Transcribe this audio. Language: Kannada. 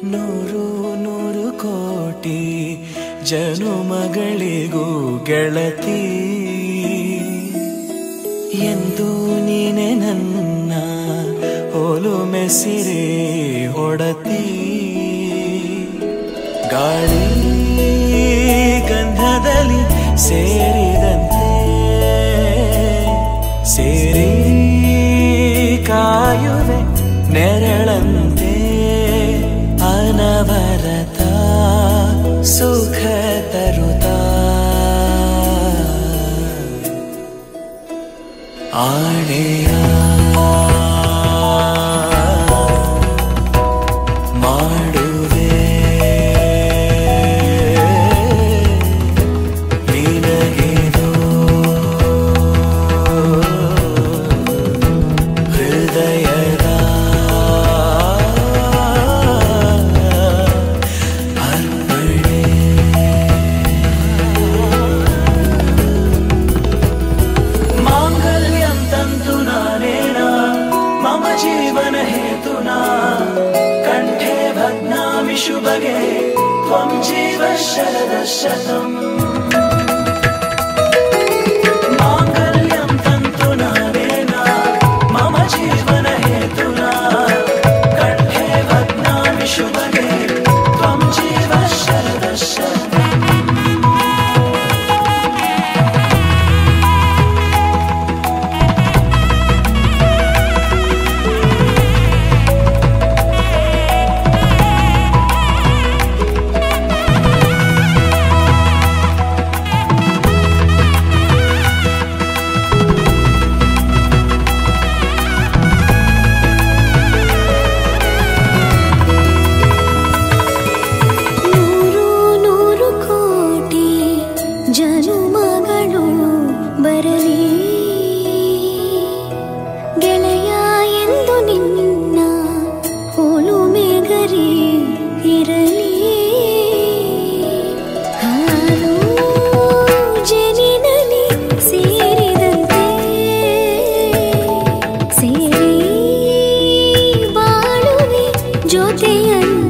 ನೂರು ನೂರು ಕೋಟಿ ಜನುಮಗಳಿಗೂ ಗೆಳತಿ ಎಂದು ನೀನೆ ನನ್ನ ಹೋಲು ಮೆಸಿರೆ ಹೊಡತಿ ಗಾಳಿ ಗಂಧದಲ್ಲಿ ಸೇರಿದಂತೆ ಸೇರಿ ಕಾಯುವೆ ನೆರಳಂತೆ ಅನವರತ ಸುಖ ತರುತ್ತಾ ಆಣೆಯ ಮಾಡುವೆ ನಿನಗಿದು ಹೃದಯದ ಅರ್ಪಣೆ माङ्गल्यं तन्तु नानेन मम जीवन हेतुना कण्ठे भग्नामि शुभगे त्वं जीव शरदशतम् माङ्गल्यं तन्तु नानेन मम जीवन हेतुना कण्ठे भग्नामि शुभगे त्वं जीव शरदशतम् ನೂರು ನೂರು ಕೋಟಿ ಜನುಮಗಳು ಬರಲಿ ಗೆಳೆಯ ಎಂದು ನಿನ್ನ ಹೋಲು ಮೇಗರಿ ಇರಲಿ ಹಾಲು ಜನಿನಲಿ ಸೇರಿದಂತೆ ಸೇರಿ ಬಾಳುವೆ ಜೊತೆಯಲ್ಲಿ